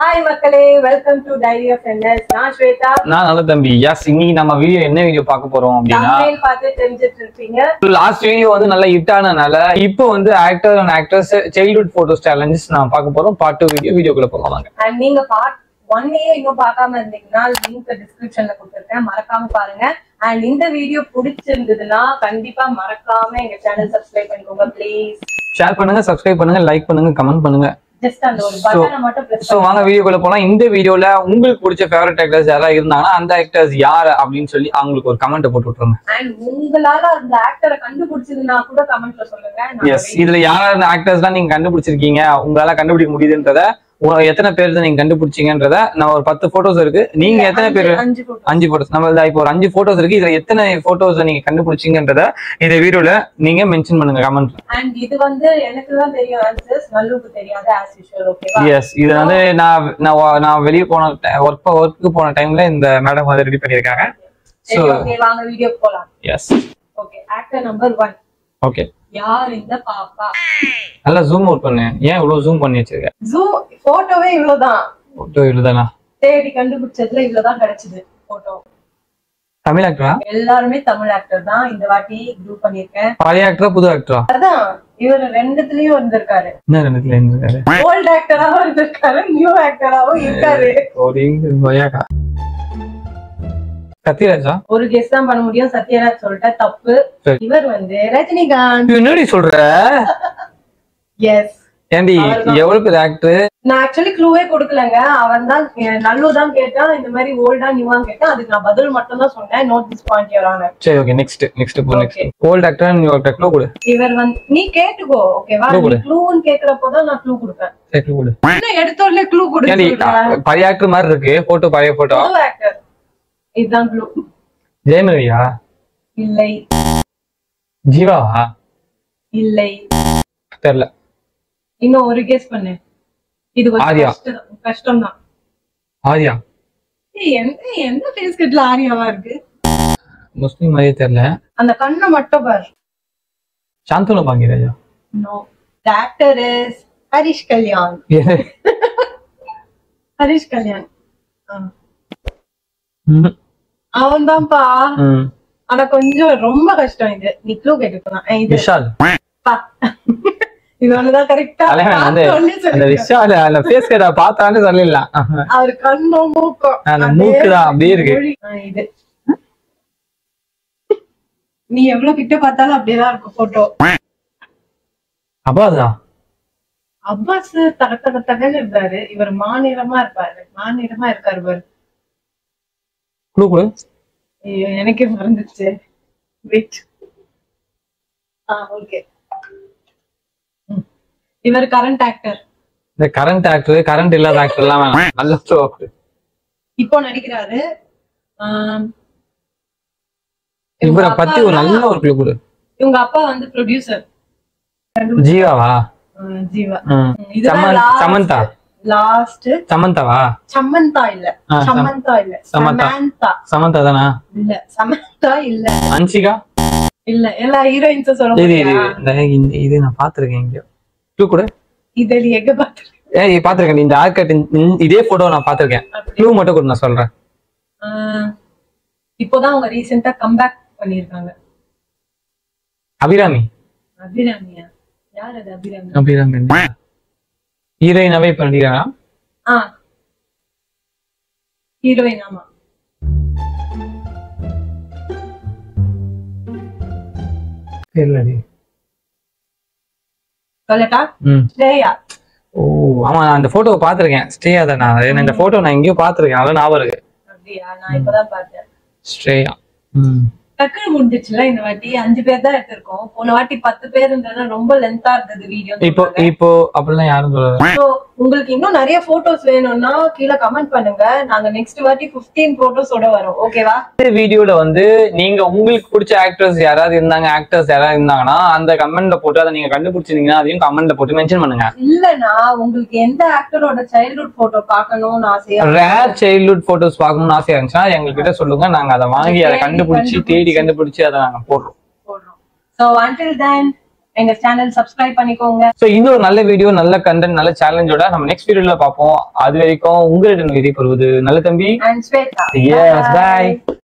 Hi மக்களே welcome to diary of N S Shweta நான் நல்ல தம்பி எஸ் இன்னைக்கு நம்ம வீடியோ என்ன வீடியோ பார்க்க போறோம் அப்படின்னா தமிழ் பார்த்து தெரிஞ்சிட்டு இருப்பீங்க லாஸ்ட் வீடியோ வந்து நல்லா ஹிட் ஆனனால இப்போ வந்து actor and actors childhood photos challenges நான் பார்க்க போறோம் பார்ட் டூ வீடியோ வீடியோக்குள்ள போகலாம் வாங்க அண்ட் நீங்க பார்ட் ஒன் இயர் இன்னும் பார்க்காம இருந்தீங்கன்னா லிங்க் டிஸ்கிரிப்ஷன்ல கொடுத்துருக்கேன் மறக்காம பாருங்க அண்ட் இந்த வீடியோ பிடிச்சிருந்ததுன்னா கண்டிப்பா மறக்காம எங்க சேனல் சப்ஸ்கிரைப் பண்ணிக்கோங்க ப்ளீஸ் ஷேர் பண்ணுங்க சப்ஸ்கிரைப் பண்ணுங்க லைக் பண்ணுங்க கமெண்ட் பண்ணுங்க ஜஸ்ட் அந்த ஒரு பட்டனை மட்டும் பிரஸ் ஸோ வாங்க வீடியோக்குள்ள போலாம் இந்த வீடியோல உங்களுக்கு பிடிச்ச ஃபேவரட் ஆக்டர்ஸ் யாராவது இருந்தாங்கன்னா அந்த ஆக்டர்ஸ் யார் அப்படின்னு சொல்லி அவங்களுக்கு ஒரு கமெண்ட் போட்டு விட்டுருங்க அண்ட் உங்களால அந்த ஆக்டரை கண்டுபிடிச்சதுன்னா கூட கமெண்ட்ல சொல்லுங்க நான் எஸ் இதுல யார் அந்த ஆக்டர்ஸ்லாம் நீங்க கண்டுபிடிச்சிருக்கீங்க உங்களால கண்டுபிடிக்க முடியுதுன்றத உங்க- எத்தனை பேர் நீங்க கண்டுபிடிச்சீங்கன்றத நான் ஒரு பத்து போட்டோஸ் இருக்கு நீங்க எத்தனை பேர் அஞ்சு- அஞ்சு photo. அஞ்சு போட்டோஸ் நம்ம இதுல இப்போ ஒரு அஞ்சு போட்டோஸ் இருக்கு இதுல எத்தனை போட்டோஸ் நீங்க கண்டுபிடிச்சீங்கன்றத இந்த வீடியோல நீங்க மென்ஷன் பண்ணுங்க கமெண்ட் அண்ட் இது வந்து எனக்கு தான் தெரியும் ஆன்சர்ஸ் நல்லுக்கு தெரியாது ஆஸ் யூஷுவல் ஓகேவா எஸ் இது வந்து நான் நான் வ- நான் வெளியே போன ஒர்க் ஒர்க்கு போன டைம்ல இந்த மேடம் வந்து ரெடி பண்ணியிருக்காங்க சரி So- ஓகே வாங்க வீடியோ போலாம் yes okay actor number one okay யார் இந்த பாப்பா நல்லா ஜூம் அவுட் பண்ணு ஏன் இவ்வளவு ஜூம் பண்ணி வச்சிருக்க ஜூ போட்டோவே இவ்வளவுதான் போட்டோ இதுதானா தேடி கண்டுபிடிச்சதுல இவ்வளவுதான் கிடைச்சது போட்டோ தமிழ் ஆக்டரா எல்லாருமே தமிழ் ஆக்டர் தான் இந்த வாட்டி குரூப் பண்ணிருக்கேன் பழைய ஆக்டரா புது ஆக்டரா அதான் இவர் ரெண்டுத்துலயும் இருந்திருக்காரு என்ன ரெண்டுத்துல இருந்திருக்காரு ஓல்ட் ஆக்டராவும் இருந்திருக்காரு நியூ ஆக்டராவும் இருக்காரு ஒரு பயாக்கா கத்திராஜா ஒரு கெஸ் தான் பண்ண முடியும் சத்யராஜ் சொல்லிட்ட தப்பு சரி. இவர் வந்து ரஜினிகாந்த் என்னடி சொல்ற எஸ் ஏண்டி எவ்வளவு பெரிய ஆக்டர் நான் ஆக்சுவலி க்ளூவே கொடுக்கலங்க அவன் தான் நல்லு தான் கேட்டான் இந்த மாதிரி ஓல்டா நியூவா கேட்டான் அதுக்கு நான் பதில் மட்டும் தான் சொன்னேன் நோட் திஸ் பாயிண்ட் யோரான சரி ஓகே நெக்ஸ்ட் நெக்ஸ்ட் போ next Okay. Old actor new actor clue கொடு இவர் வந்து நீ கேட்டுக்கோ ஓகேவா Clue நீ கொடு. க்ளூன்னு கேக்குறப்போதான் நான் க்ளூ கொடுப்பேன் சரி க்ளூ கொடு இன்னும் எடுத்தோடனே க்ளூ ஏண்டி கொடுத்து பழைய ஆக்டர் மாதிரி இருக்கு போட்டோ பழைய போட்டோ புது ஆக்டர் இதுதான் க்ளூ ஜெயமரியா இல்லை ஜீவாவா இல்லை தெரியல இன்னும் ஒரு கெஸ் பண்ணு இது ஆர்யா. கொஞ்சம் கஷ்டம் கஷ்டம் தான் ஆரியா எந்த எந்த ஃபேஸ் கட்ல ஆரியாவா இருக்கு முஸ்லீம் மாதிரியே தெரியல அந்த கண்ணை மட்டும் பாரு சாந்தனு பாங்கிராஜா no actor is Harish Kalyan Harish Kalyan அவன் தான்ப்பா ம் ஆனா கொஞ்சம் ரொம்ப கஷ்டம் இது நீ க்ளூ கேட்டுக்கலாம் இது விஷால் பா. இது ஒண்ணுதான் கரெக்டா தலைவன் வந்து அந்த விஷால் அந்த ஃபேஸ் கேட்டா பார்த்தான்னு சொல்லிடலாம் அவர் கண்ணோ மூக்கம் அந்த அதே மூக்குதான் அப்படியே இருக்கு. மொழி. ஆ, இது நீ எவ்வளவு கிட்ட பார்த்தாலும் அப்படியேதான் இருக்கும் போட்டோ அப்பாதா அப்பாஸ் தக தக தகன்னு இருந்தாரு இவர் மாநிலமா இருப்பாரு மாநிலமா இருக்காரு பாரு க்ளூ கொடு ஐயோ எனக்கே மறந்துச்சு வெயிட் ஆ ஓகே இவர் கரண்ட் ஆக்டர் இந்த கரண்ட் ஆக்டர் கரண்ட் இல்லாத ஆக்டர் எல்லாம் வேணாம் நல்ல க்ளூ இப்போ நடிக்கிறாரு ஆம், இவரை இவங்க பத்தி ஒரு அப்பா நல்ல ஒரு க்ளூ கொடு இவங்க அப்பா வந்து ப்ரொடியூசர் ஜீவாவா ஜீவா ம். சமன்- சமந்தா லாஸ்ட் சமந்தாவா சமந்தா இல்ல ஆ, சம- சமந்தா இல்ல சமந்தா. சமந்தா சமந்தா தானா இல்ல சமந்தா இல்ல அன்சிகா இல்ல எல்லா ஹீரோயின்ஸும் சொல்ல இது இது முடியா இந்த இந்த- இது நான் பாத்திருக்கேன் எங்கேயோ க்ளூ கொடு இது நீ எங்க பாத்துருக்க ஏய் பாத்திருக்கேன் இந்த ஆர்கட் இதே போட்டோ நான் பாத்திருக்கேன் க்ளூ மட்டும் கொடு நான் சொல்றேன் இப்போதான் அவங்க ரீசெண்டா கம்பேக் பண்ணிருக்காங்க அபிராமி அபிராமியா யார் அது அபிராமி அபிராமி ஹீரோயினாவே இப்ப நடிக்கிறாரா ஆ ஹீரோயின் ஆமா தெரியலடி சொல்லட்டா ம் ஸ்ரேயா ஓ ஆமா நான் அந்த போட்டோவை பாத்திருக்கேன் ஸ்ரேயா தானா அது இந்த போட்டோ நான் எங்கேயோ பாத்திருக்கேன் அதான் ஞாபகம் இருக்கு அப்படியா நான் இப்பதான் பார்த்தேன் ஸ்ரேயா ம் டக்குனு முடிஞ்சிச்சுல இந்த வாட்டி அஞ்சு பேர் தான் எடுத்திருக்கோம் போன வாட்டி பத்து பேர் இருந்ததுன்னா ரொம்ப லென்த்தா இருந்தது வீடியோ இப்போ இப்போ அப்படிலாம் யாரும் சொல்லல So, உங்களுக்கு இன்னும் நிறைய போட்டோஸ் வேணும்னா கீழே கமெண்ட் பண்ணுங்க நாங்க நெக்ஸ்ட் வாட்டி 15 போட்டோஸோட வரோம் ஓகேவா இந்த வீடியோல வந்து நீங்க உங்களுக்கு பிடிச்ச ஆக்டர்ஸ் யாராவது இருந்தாங்க ஆக்டர்ஸ் யாராவது இருந்தாங்கன்னா அந்த கமெண்ட்ல போட்டு அதை நீங்க கண்டுபிடிச்சிருந்தீங்கன்னா அதையும் கமெண்ட்ல போட்டு மென்ஷன் பண்ணுங்க இல்லனா உங்களுக்கு எந்த ஆக்டரோட சைல்ட்ஹுட் போட்டோ பார்க்கணும்னு ஆசையா ரேர் சைல்ட்ஹுட் போட்டோஸ் பார்க்கணும்னு ஆசையா இருந்துச்சுன்னா எங்ககிட்ட சொல்லுங்க நாங்க அதை வாங்கி அதை கண்டுபிடிச்சு தேடி கண்டுபிடிச்சு அதை நாங்க போடுறோம் போடுறோம் சோ until then எங்க சேனல் சப்ஸ்கிரைப் பண்ணிக்கோங்க சோ இன்னொரு நல்ல வீடியோ நல்ல கண்டென்ட் நல்ல சேலஞ்சோட நம்ம நெக்ஸ்ட் வீடியோல பார்ப்போம் அது வரைக்கும் உங்களிடம் விதை பெறுவது நல்ல தம்பி அண்ட் ஸ்வேதா Yes, bye.